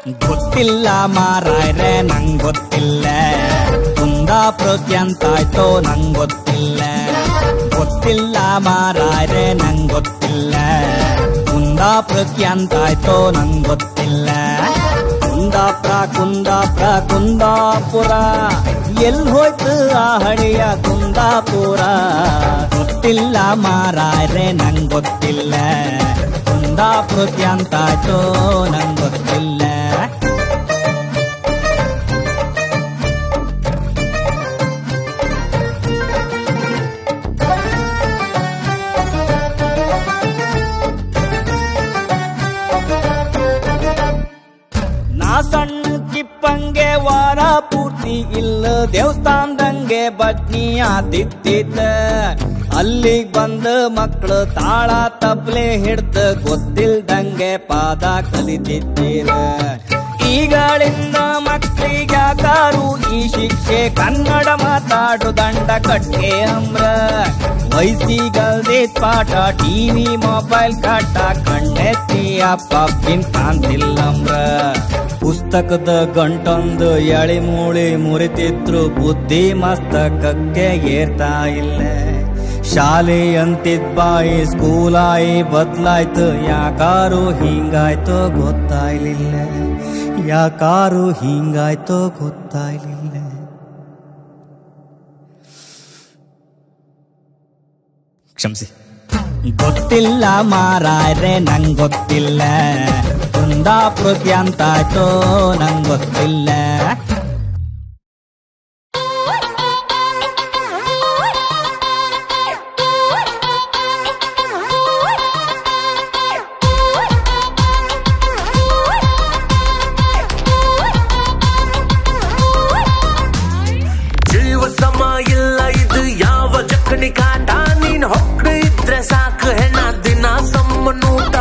ಗೊತ್ತಿಲ್ಲ ಮಾರಾಯ್ರೆ ನಂಗ್ ಗೊತ್ತಿಲ್ಲ ಕುಂದಾಪುರಕ್ಕೆ ಅಂತಾಯ್ತೋ ನಂಗ್ ಗೊತ್ತಿಲ್ಲ ಗೊತ್ತಿಲ್ಲ ಮಾರಾಯ್ರೆ ನಂಗ್ ಗೊತ್ತಿಲ್ಲ ಕುಂದಾಪುರಕ್ಕೆ ಅಂತಾಯ್ತೋ ನಂಗ್ ಗೊತ್ತಿಲ್ಲ ಕುಂದಾಪುರ ಕುಂದಾಪುರ ಕುಂದಾಪುರ ಎಲ್ ಹೋಯ್ತು ಆ ಹಳೆಯ ಕುಂದಾಪುರ ಗೊತ್ತಿಲ್ಲ ಮಾರಾಯ್ರೆ ನಂಗ್ ಗೊತ್ತಿಲ್ಲ ಕುಂದಾಪುರಕ್ಕೆ ಅಂತಾಯ್ತೋ ನಂಗ್ ಗೊತ್ತಿಲ್ಲ ನಾ ಸಣ್ಣ ಕಿಪ್ಪಂಗೆ ವಾರ ಪೂರ್ತಿ ಇಲ್ಲ ದೇವಸ್ಥಾನದಂಗೆ ಬಟ್ನಿ ಆದಿತ್ತಿದ್ದ ಅಲ್ಲಿಗ್ ಬಂದ ಮಕ್ಕಳು ತಾಳ ತಬ್ಲೆ ಹಿಡ್ದ ಗೊತ್ತಿಲ್ದಂಗೆ ಪಾದ ಕಲಿತಿದ್ದೀರ ಈಗಳಿಂದ ಮಕ್ಕಳಿಗೆ ಯಾಕಾರು ಈ ಶಿಕ್ಷೆ ಕನ್ನಡ ಮಾತಾಡು ದಂಡ ಕಟ್ಟೆ ಅಮ್ರ ವಯಸ್ಸಿಗಲ್ದೇ ಪಾಠ ಟಿವಿ ಮೊಬೈಲ್ ಕಾಟ ಕಣ್ಣೆತ್ತಿ ಅಪ್ಪಿನ್ ಕಾಂತಿಲ್ಲಮ್ರ ಪುಸ್ತಕದ ಗಂಟೊಂದು ಎಳಿ ಮೂಳಿ ಮುರಿತಿದ್ರು ಬುದ್ಧಿ ಮಸ್ತಕಕ್ಕೆ ಏರ್ತಾ ಇಲ್ಲ ಶಾಲೆ ಅಂತಿದ್ ಬಾಯಿ ಸ್ಕೂಲಾಯಿ ಬದ್ಲಾಯ್ತು ಯಾಕಾರು ಹಿಂಗಾಯ್ತೋ ಗೊತ್ತಾಯ್ಲಿಲ್ಲ ಯಾಕಾರು ಹಿಂಗಾಯ್ತೋ ಗೊತ್ತಾಯ್ಲಿಲ್ಲ ಕ್ಷಮಿಸಿ ಗೊತ್ತಿಲ್ಲ ಮಾರಾಯ್ರೆ ನಂಗ್ ಗೊತ್ತಿಲ್ಲ ಕುಂದಾಪುರಕ್ಕೆ ಅಂತಾಯ್ತೋ ನಂಗ್ ಗೊತ್ತಿಲ್ಲ ಜೀವ ಸಮ ಇಲ್ಲ ಇದು ಯಾವ ಜಕ್ಕಣಿ ಕಾಟ ನೀನ್ ಹೊಕ್ಳು ಇದ್ರೆ ಸಾಕು ಹೆಣ ದಿನ ಸಮ್ಮನೂಟ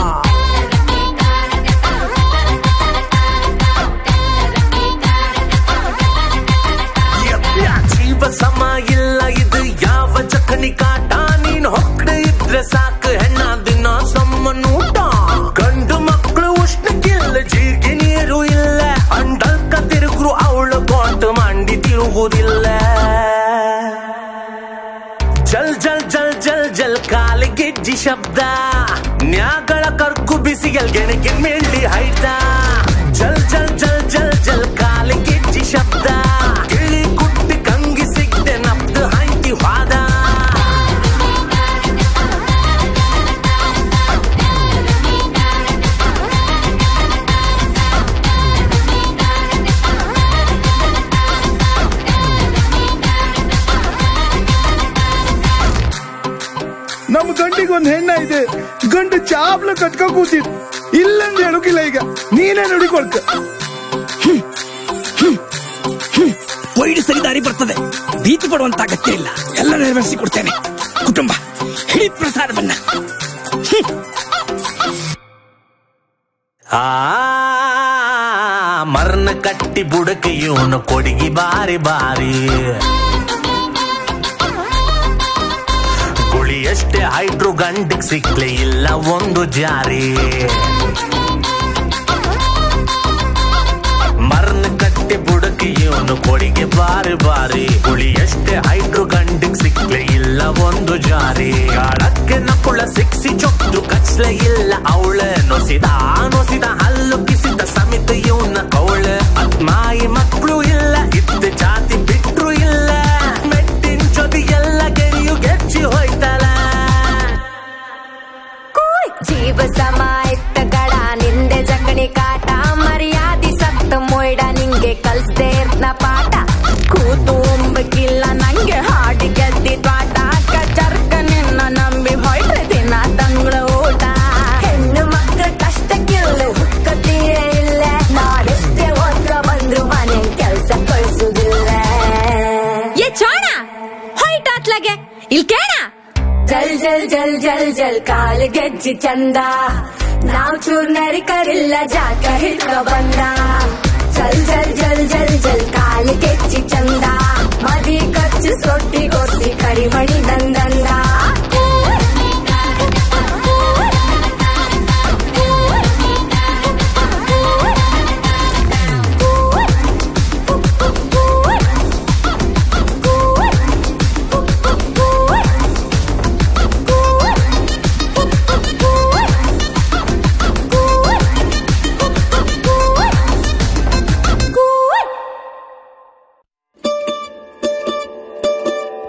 ಯಪ್ಪ, ಜೀವ ಸಮ ಇಲ್ಲ ಇದು ಯಾವ ಜಕ್ಕಣಿ ಕಾಟ ನೀನ್ ಹೊಕ್ಳು ಇದ್ರೆ ಸಾಕು ಹೆಣ್ಣ ದಿನ ಸಮ್ಮನೂಟ ಗಂಡು ಮಕ್ಕಳು ಉಷ್ಣಕ್ಕಿಲ್ಲ ಜೀರಿಗೆ ನೀರು ಇಲ್ಲ ಅಂಡಲ್ಕ ತಿರುಗ್ರು ಅವಳು ಗೋಟು ಮಂಡಿ ತಿರುಗುದಿಲ್ಲ ಜಲ್ ಜಲ್ ಜಲ್ ಜಲ್ ಜಲ್ ಕಾಲಿಗೆಜ್ಜಿ ಶಬ್ದ ನ್ಯಾಗಳ ಕರ್ಕು ಬಿಸಿಯಲ್ ಗೆಣಗೆ ಮೇಳಿ ಹೈಟ ಜಲ್ ಜಲ್ ಜಲ್ ಜಲ್ ಜಲ್ ಕಾಲಿಗೆಜ್ಜಿ ಶಬ್ದ ಗಿಳಿ ಕುಟ್ಟಿ ಕಂಗಿ ಸಿಗ್ದೆ ನಪ್ದು ಹಾಯ್ತಿ ವಾದ ನಮ್ ಗಂಡಿಗೆ ಒಂದ್ ಹೆಣ್ಣ ಇದೆ ಗಂಡು ಚಾಪ್ಲ ಕಟ್ಕ ಕೂತಿದ್ ಇಲ್ಲಂದ್ ಹೇಳುಕಿಲ್ಲ ಈಗ ನೀನೇ ನೋಡಿಕೊಳ್ಕ ವೈಡ್ ಸರಿದಾರಿ ಬರ್ತದೆ ಭೀತಿ ಪಡುವಂತ ಅಗತ್ಯ ಇಲ್ಲ ಎಲ್ಲ ನೆರವೇರಿಸಿ ಕೊಡ್ತೇನೆ ಕುಟುಂಬ ಹಿಡಿ ಪ್ರಸಾದವನ್ನ ಆ ಮರ್ನ ಕಟ್ಟಿ ಬುಡಕ ಇವನು ಕೊಡಿಗಿ ಬಾರಿ ಬಾರಿ ಗುಳಿ ಎಷ್ಟೇ ಹೈಡ್ರು ಗಂಡಿಗ್ ಸಿಕ್ಲೆ ಇಲ್ಲ ಒಂದು ಜಾರಿ ಮರ್ನ ಕಟ್ಟಿ ಬುಡಕ ಇವನು ಕೊಡಿಗೆ ಬಾರಿ ಬಾರಿ ಗುಳಿ ಎಷ್ಟೇ ಹೈಡ್ರು ಗಂಡಿಗ್ ಸಿಕ್ಲೆ ಇಲ್ಲ ಒಂದು ಜಾರಿ ಗಾಳಕ್ಕೆ ನಕುಳ ಸಿಕ್ಸಿ ಚೊಕ್ದು ಕಚ್ಲೆ ಇಲ್ಲ ಅವಳ ನೊಸಿದ ನೊಸಿದ ಹಲ್ಲು ಕಿಸಿದ ಸಮಿತ ಇವನ ಕೌಳ ಆತ್ಮಾಯಿ ಮಕ್ಕಳು ಇಲ್ಲ ಇದ್ದ ಜಾತಿ ಬಿಟ್ರು ಇಲ್ಲ ಮೆಟ್ಟಿನ ಜೊತೆ ಎಲ್ಲ ಗೆರಿಯು ಗೆಚ್ಚಿ ಹೋಯ್ತಲ್ಲ ಜೀವ ಸಮ ಎತ್ತ ಗಡ ನಿಂದೆ ಜಗಣಿ ಕಾಟ ಮರ್ಯಾದಿ ಸತ್ತ ಮೊಯ್ಡ ನಿಂಗೆ ಕಲ್ಸ್ದೆ ಇರ್ನ ಪಾಠ ಕೂತು ಉಂಬಕ್ಕಿಲ್ಲ ನಂಗೆ ಹಾಡಿ ಗೆದ್ದಿ ತ್ವಾಟ ಕಚರ್ಕ ನಿನ್ನ ನಂಬಿ ಹೊಯ್ಟ್ರೆ ದಿನ ತಂಗಳ ಊಟ ಹೆಣ್ಣು ಮಕ್ಕಳ ಕಷ್ಟಕ್ಕಿಲ್ಲ ಹುಕ್ಕತೀರೇ ಇಲ್ಲ ನಾಳೆಷ್ಟೇ ಹೋದ್ರ ಬಂದ್ರು ಮನೆ ಕೆಲ್ಸ ಕಳ್ಸುದಿಲ್ಲ ಏ ಚೋಣ ಹೊಯ್ಟ್ ಅತ್ಲಗೆ ಇಲ್ ಕೇಣ ಜಲ್ ಜಲ್ ಜಲ್ ಜಲ್ ಜಲ್ ಕಾಲ್ ಗೆಜ್ಜಿ ಚಂದ ನಾವ್ ಚೂರ್ ನರಿಕರಿಲ್ಲ ಜಾಕ ಹಿಡ್ಕ ಬಂದ ಜಲ್ ಜಲ್ ಜಲ್ ಜಲ್ ಜಲ್ ಕಾಲ್ ಗೆಜ್ಜಿ ಚಂದ ಮದಿ ಕಚ್ಚು ಸೊಟ್ಟಿ ಕೊಟ್ಟಿ ಕರಿಮಣಿ ನಂದಂದ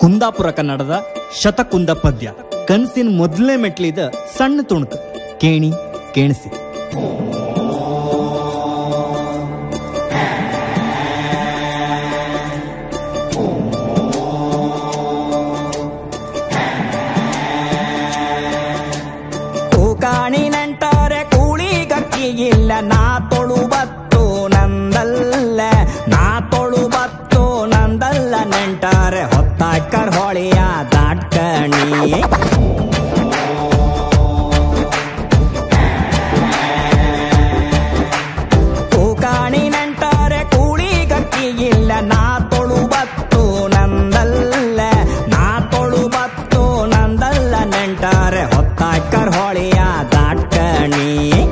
ಕುಂದಾಪುರ ಕನ್ನಡದ ಶತಕುಂದ ಪದ್ಯ ಕನ್ಸಿನ ಮೊದಲನೇ ಮೆಟ್ಲಿದ ಸಣ್ಣ ತುಣುಕು ಕೇಣಿ ಕೇಣಿಸಿ ತೂಕಾಣಿ ನಂಟರೆ ಕೂಳಿ ಗಕ್ಕಿ ಇಲ್ಲ ನಾ ತೊಳು ಬತ್ತು ನಂದಲ್ಲ ನಾ ತೊಳು ಬತ್ತು ನಂದಲ್ಲ ನೆಂಟರೆ ಹೊತ್ತಾಕರ್ ಹೊಳೆಯ ದಾಟ್ಕಣಿ ತೂಕಾಣಿ ನಂಟರೆ ಕೂಳಿ ಗಕ್ಕಿ ಇಲ್ಲ ನಾ ತೊಳು ಬತ್ತು ನಂದಲ್ಲ ನಾ ತೊಳು ಬತ್ತು ನಂದಲ್ಲ ನೆಂಟರೆ ಹೊತ್ತಾಕರ್ ಹೊಳೆಯ ದಾಟ್ಕಣಿ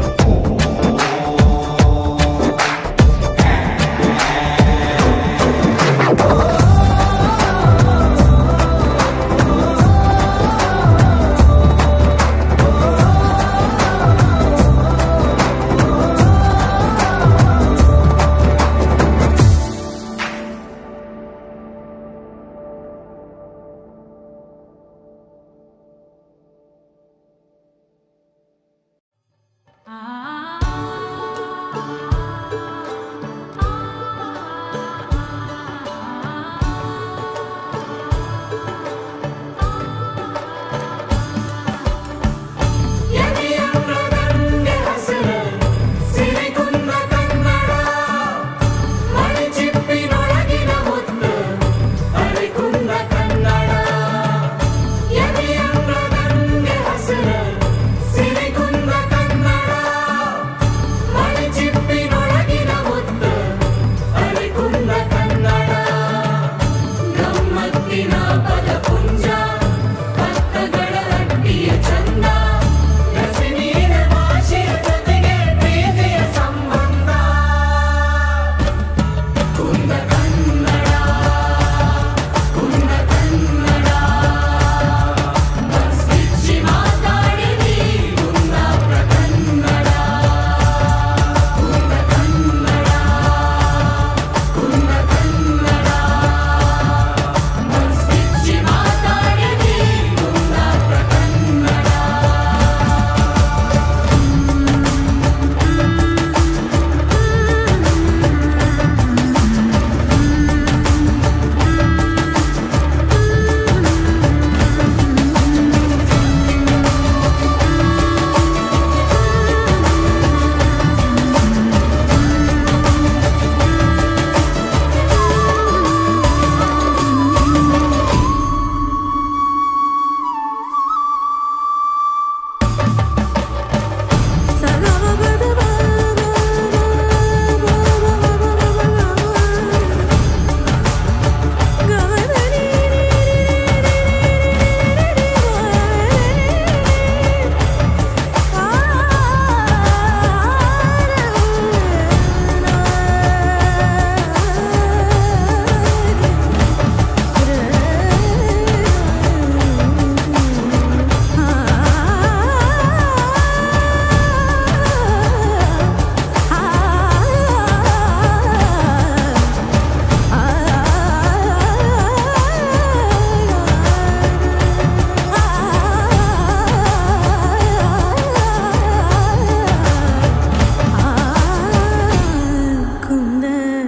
ಕುಂದ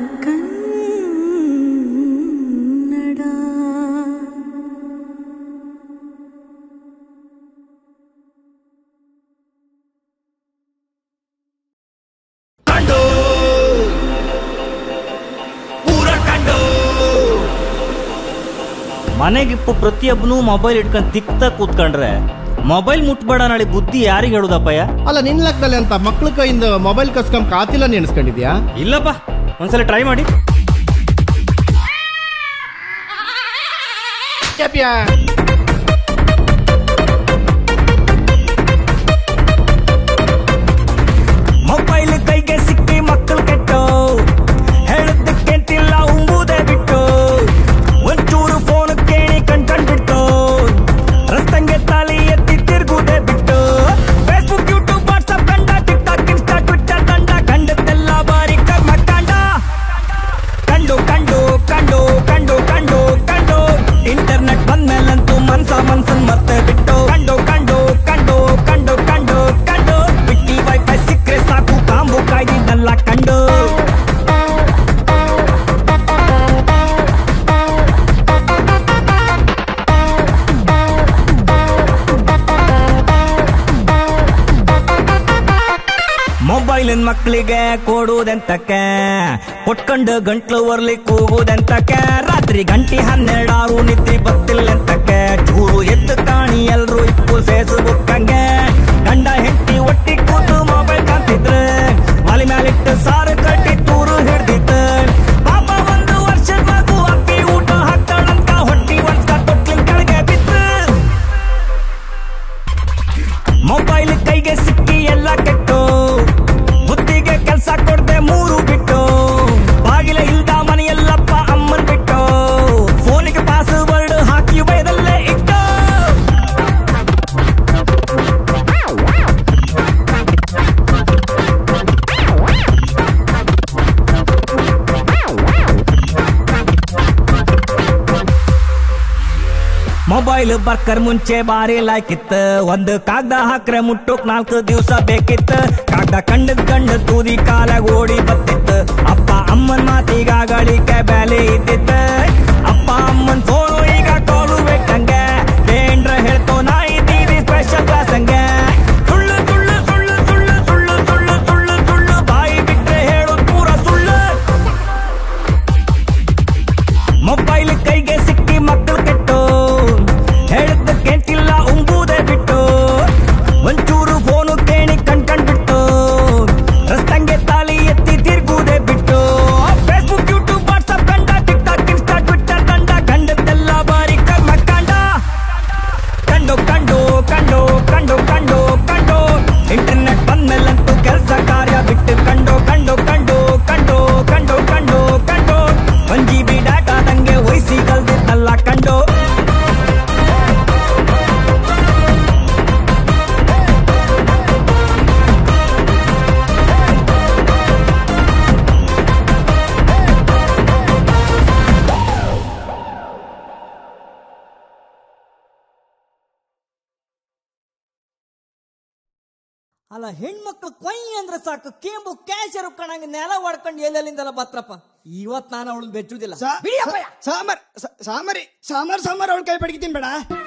ಕನ್ನಡ ಕಂಡು ಪೂರ ಕಂಡು ಮನೆಗಿಪ್ಪು ಪ್ರತಿಯೊಬ್ಬನು ಮೊಬೈಲ್ ಇಟ್ಕೊಂಡ್ ತಿಕ್ತ ಕೂತ್ಕೊಂಡ್ರೆ ಮೊಬೈಲ್ ಮುಟ್ಬೇಡ ನಾಳೆ ಬುದ್ಧಿ ಯಾರಿಗೆ ಹೇಳುದಪ್ಪಯ್ಯ ಅಲ್ಲ ನಿನ್ ಲೆಕ್ಕದಲ್ಲಿ ಅಂತ ಮಕ್ಳ ಕೈಯಿಂದ ಮೊಬೈಲ್ ಕಸ್ಕೊಂಡ್ ಕಾತಿಲ್ಲ ನೆನೆಸ್ಕೊಂಡಿದ್ಯಾ ಇಲ್ಲಪ್ಪ ಒಂದ್ಸಲ ಟ್ರೈ ಮಾಡಿ ಮೊಬೈಲ್ ಕೈಗೆ ಸಿಕ್ಕಿ ಮಕ್ಕಳು ಕೆಟ್ಟು ಹೇಳದಕ್ಕೆಂತಿಲ್ಲ ಉಂಬುದೇ ಬಿಟ್ಟು ಒಂಚೂರು ಫೋನ್ ಕೇಳಿ ಕಣ್ಕಂಡ್ಬಿಟ್ಟು ರಸ್ತಂಗೆ ತಾಲಿ ಎತ್ತಿ ತಿರುಗುದೇ ಬಿಟ್ಟು ಫೇಸ್ಬುಕ್ ಯೂಟ್ಯೂಬ್ ವಾಟ್ಸ್ಆಪ್ ಕಂಡ ಟಿಕ್ ಟಾಕ್ ಇನ್ಸ್ಟಾ ಟ್ವಿಟ್ಟರ್ ದಂಡ ಕಂಡದ್ದೆಲ್ಲ ಬಾರಿ ಕರ್ಮ ಕಾಂಡ ಕಂಡು ಕಂಡು ಕಂಡು ಕಂಡು ಕಂಡು ಕಂಡು ಇಂಟರ್ನೆಟ್ ಕಂಡು ಮೊಬೈಲಿನ ಮಕ್ಕಳಿಗೆ ಕೊಡುವುದೆಂತಕ್ಕೆ ಕೊಟ್ಕೊಂಡು ಗಂಟ್ಲು ಒರ್ಲಿ ಕೂಗುದೆಂತಕ್ಕೆ ರಾತ್ರಿ ಗಂಟಿ ಹನ್ನೆರಡಾರು ನಿದ್ದೆ ಬತ್ತಿಲ್ಲಂತಕ್ಕೆ ಚೂರು ಎದ್ದು ಕಾಣಿ ಎಲ್ರು ಇಪ್ಪು ಫೇಸ್ಬುಕ್ ಹಂಗೆ ಗಂಡ ಹೆಂಡತಿ ಒಟ್ಟಿ ಕೂತು ಮೊಬೈಲ್ ಕಾಂತಿದ್ರು ಒಲಿ ಮ್ಯಾಲಿಟ್ಟು ಸಾರು ಕಟ್ಟಿ ತೂರು ಹಿಡ್ದಿತ್ತು ಪಾಪ ಒಂದು ವರ್ಷದ ಮಗು ಅಪ್ಪಿ ಊಟ ಹಾಕ್ತಾಳಂತ ಹೊಟ್ಟಿ ಒಂದ್ಕ ತೊಟ್ಲಿನ ಕೆಳಗೆ ಬಿತ್ತು ಮೊಬೈಲ್ ಕೈಗೆ ಸಿಕ್ಕಿ ಎಲ್ಲ ಕೆಟ್ಟು ಬುದ್ಧಿಗೆ ಕೆಲ್ಸ ಕೊಡ್ದೆ ಮೂರು ಬಿಟ್ಟು ಬಾಗಿಲ ಇಲ್ದ ಮನೆಯಲ್ಲಪ್ಪ ಅಮ್ಮನ್ ಬಿಟ್ಟು ಫೋನಿಗೆ ಪಾಸ್ವರ್ಡ್ ಹಾಕಿ ಬಯದಲ್ಲೇ ಇಟ್ಟು ಮೊಬೈಲ್ ಬರ್ಕರ್ ಮುಂಚೆ ಬಾರಿ ಲಾಯ್ಕಿತ್ತು ಒಂದು ಕಾಗ್ದ ಹಾಕ್ರೆ ಮುಟ್ಟೋಕ್ ನಾಲ್ಕು ದಿವಸ ಬೇಕಿತ್ತು ಕಾಗ್ದ ಕಂಡದ್ ಕಂಡ ತೂದಿ ಕಾಲಾಗ ಓಡಿ ಬತ್ತಿತ್ತು ಅಪ್ಪ ಅಮ್ಮನ್ ಮಾತಿಗಾಗಳಿಕೆ ಬೆಲೆ ಇದ್ದಿತ್ತು ಅಪ್ಪ ಅಮ್ಮನ್ ಫೋನು ಈಗ ಕೋಲು ಬೇಕಂಗೆ ಬೇಂಡ್ರ ಹೇಳ್ತೋ ನಾ ಇದ್ದೀವಿ ಸ್ಪೆಷಲ್ ಕ್ಲಾಸ್ ಹಂಗೆ ಸುಳ್ಳು ಸುಳ್ಳು ಸುಳ್ಳು ಸುಳ್ಳು ಸುಳ್ಳು ಸುಳ್ಳು ಸುಳ್ಳು ಸುಳ್ಳು ಬಾಯಿ ಬಿಟ್ರೆ ಹೇಳೋದ್ ಪೂರ ಸುಳ್ಳು ಮೊಬೈಲ್ ಕೈಗೆ ಸಿಕ್ಕಿ ಮಕ್ಕಳು ಕೆಟ್ಟು ಹೇಳಿದ್ದ ಕೇಳ್ತಿಲ್ಲ ಉಂಬುದೇ ಬಿಟ್ಟು ಒಂಚೂರು ಫೋನು ಕೇಳಿ ಕಣ್ ಕಣ್ ಬಿಟ್ಟು ರಸ್ತಂಗೆ ತಾಲಿ ಎತ್ತಿ ತಿರ್ಗುವುದೇ ಬಿಟ್ಟು ಫೇಸ್ಬುಕ್ ಯೂಟ್ಯೂಬ್ ವಾಟ್ಸ್ಆಪ್ ಗಂಡ ಟಿಕ್ ಟಾಕ್ ಇನ್ಸ್ಟಾ ಟ್ವಿಟ್ಟರ್ ದಂಡ ಗಂಡದ್ದೆಲ್ಲ ಬಾರಿ ಕರ್ಮ ಕಾಂಡ ಕಂಡು ಕಂಡು ಕಂಡು ಕಂಡು ಕಂಡು ಕಂಡು ಇಂಟರ್ನೆಟ್ ಬಂದ್ಮೇಲಂತೂ ಕೆಲಸ ಕಾರ್ಯ ಬಿಟ್ಟು ಕಂಡು ಕಂಡು ಕಂಡು ಕಂಡು ಕಂಡು ಕಂಡು ಕಂಡು ಒಂದ್ ಜಿ ಬಿ ಡಾಟಾದಂಗೆ ವಹಿಸಿ ಕಲ್ದಿದ್ದಲ್ಲ ಕಂಡು ಅಲ್ಲ ಹೆಣ್ಮಕ್ಳು ಕೊಯ್ ಅಂದ್ರೆ ಸಾಕು ಕೇಂಬು ಕ್ಯಾಶರು ಕಣಂಗ ನೆಲ ಹೊಡ್ಕೊಂಡು ಎಲ್ಲೆಲ್ಲಿಂದಲ್ಲ ಬತ್ರಪ್ಪ ಇವತ್ ನಾನು ಅವಳು ಬೆಚ್ಚುದಿಲ್ಲ ಸಾಮರ್ ಸಾಮರ್ ಸಾಮರಿ ಸಾಮರ್ ಸಾಮರ್ ಅವಳ ಕೈ ಪಡ್ಗಿತೀನಿ ಬೇಡ